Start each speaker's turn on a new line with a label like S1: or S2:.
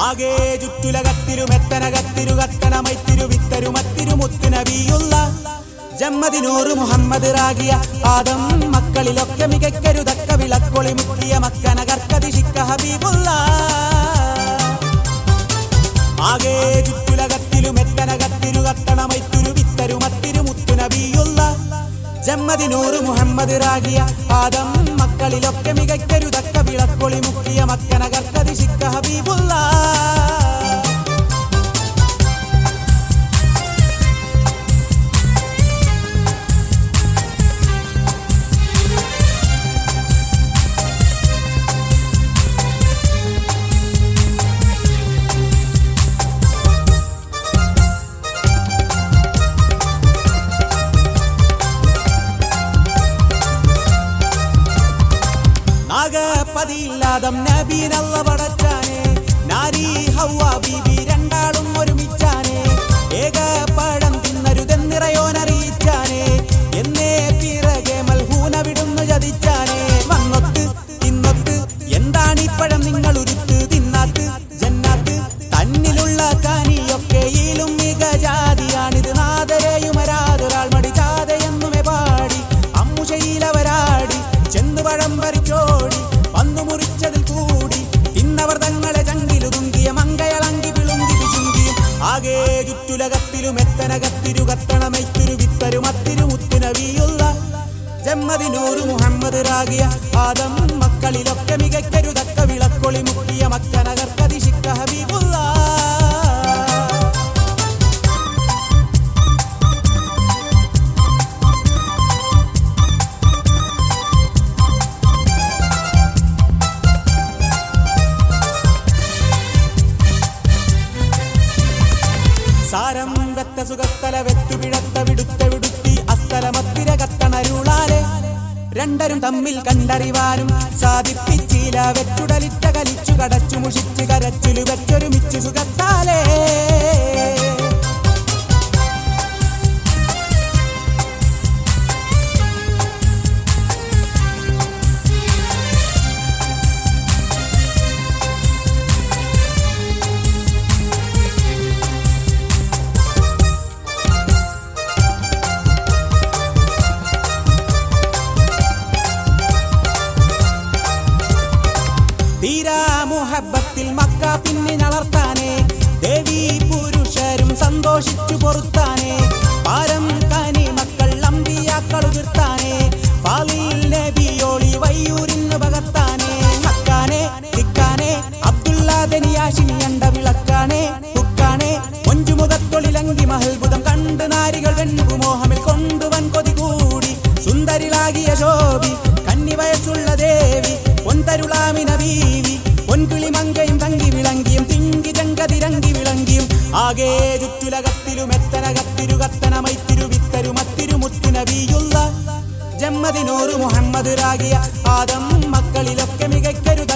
S1: ആകെ ചുറ്റുലകത്തിരു മെത്തനകത്തിരു കത്തണമൈത്തിരു വിത്തരു മത്തിരു മുത്തുനബിയുള്ള ജമ്മദിനൂറ് മുഹമ്മദ് റാഗിയ ആദം മക്കളിലൊക്കെ മികക്കരുതക്ക വിളക്കൊളി മുക്കിയ മക്കന കർക്കതി ശിക്ക ഹബീബുള്ള ആകെ ചുറ്റുലകത്തിലും എത്തനകത്തിരു കത്തണമൈത്തിരു വിത്തരു മത്തിരു മുത്തുനബിയുള്ള ജമ്മദിനൂറ് മുഹമ്മദ് റാഗിയ ആദം മക്കളിലൊക്കെ മികക്കരുതക്ക വിളക്കൊളി മുക്കിയ മക്കന കർക്കതി ശിക്ക ഹബീബുള്ള നാഗപതിയില്ലാതം നബീനല്ല പടച്ചാനെ നാരി ഹൗവ ബീബി രണ്ടാളും ഒരുമിച്ചാനെ ഏക പഴം തിന്നരുതെന്നിറയോനറിയിച്ചാനെ എന്നേ പിറകെ മൽഹൂന വിടുന്നു ചതിച്ചാനെ വന്നൊത്ത് ഇന്നൊത്ത് എന്താണ് ഇപ്പഴം നിങ്ങൾ ഉരുത്ത് തിന്നാത്ത് ജന്നാത്ത് തന്നിലുള്ള കാനിയൊക്കെയിലും മികജാതിയാണിത് നാദരയുമരാതൊരാൾ മടിജാതയെന്നുമേ പാടി അമ്മുശയിലവരാടി ചെന്ന് പഴം പറിച്ചോടി വന്നു മുറിച്ചതിൽ കൂടി തിന്നവർ തങ്ങളെ ചങ്കിലു തുങ്കിയ മങ്കയളങ്കി വിളുങ്കി പിശുങ്കിയും ആകെ ചുറ്റുലകത്തിലും എത്തനകത്തിരു കത്തണമൈത്തിരു വിത്തരു മത്തിരു മുത്തുനവിയുള്ള ജമ്മദിനൂറ് മുഹമ്മദ് റാഗിയ ആദം മക്കളിലൊക്കെ മികക്കരുതക്ക വിളക്കൊളി മുക്കിയ മക്കനകർക്കതി ശിക്ക ഹബീബുള്ള സാരം വെത്ത സുഖത്തല വെത്തു പിഴത്ത വിടുത്ത വിടുത്തി അസ്തലമത്തിര കത്തണരുളാലെ രണ്ടരും തമ്മിൽ കണ്ടറിവാനും സാധിപ്പിച്ചില്ല വെച്ചുടലിറ്റ കലിച്ചു കടച്ചു മുഷിച്ച് കരച്ചിലു വെച്ചൊരുമിച്ചു സുഖത്താലേ തീരാ മുഹബത്തിൽ മക്ക പിന്നിനളർത്താനേ ദേവി പുരുഷരും സന്തോഷിച്ചു പൊറുത്താനേ പാരം കാനി മക്കൾ അമ്പിയാക്കൾ ഉതിർത്താനേ ഫാലിൽ നബിയോളി വയ്യൂരിന്ന് പകർത്താനേ മക്കാനെ ദിക്കാനെ അബ്ദുല്ലാദനിയാശിനി അണ്ട വിളക്കാനേ തുക്കാനേ മൊഞ്ചുമുഖത്തൊളിലങ്കി മഹൽബുധം കണ്ട് നാരികൾ വെൺപു മോഹമിൽ കൊണ്ടുവൻ കൊതി കൂടി സുന്ദരിളാകിയ ശോഭി കന്നി വയസ്സുള്ള ദേവി പൊന്തരുളാമിന ബീവി പൊൻകിളി മങ്കയും തങ്കി വിളങ്കിയും തിങ്കി ചങ്കതിരങ്കി വിളങ്കിയും ആകെ ചുറ്റുലകത്തിലും എത്തനകത്തിരു കത്തനമൈത്തിരു വിത്തരു മത്തിരു മുത്തുനബിയുള്ള ജമ്മദിനൂറ് മുഹമ്മദ് റാഗിയ ആദം മക്കളിലൊക്കെ മികക്കരു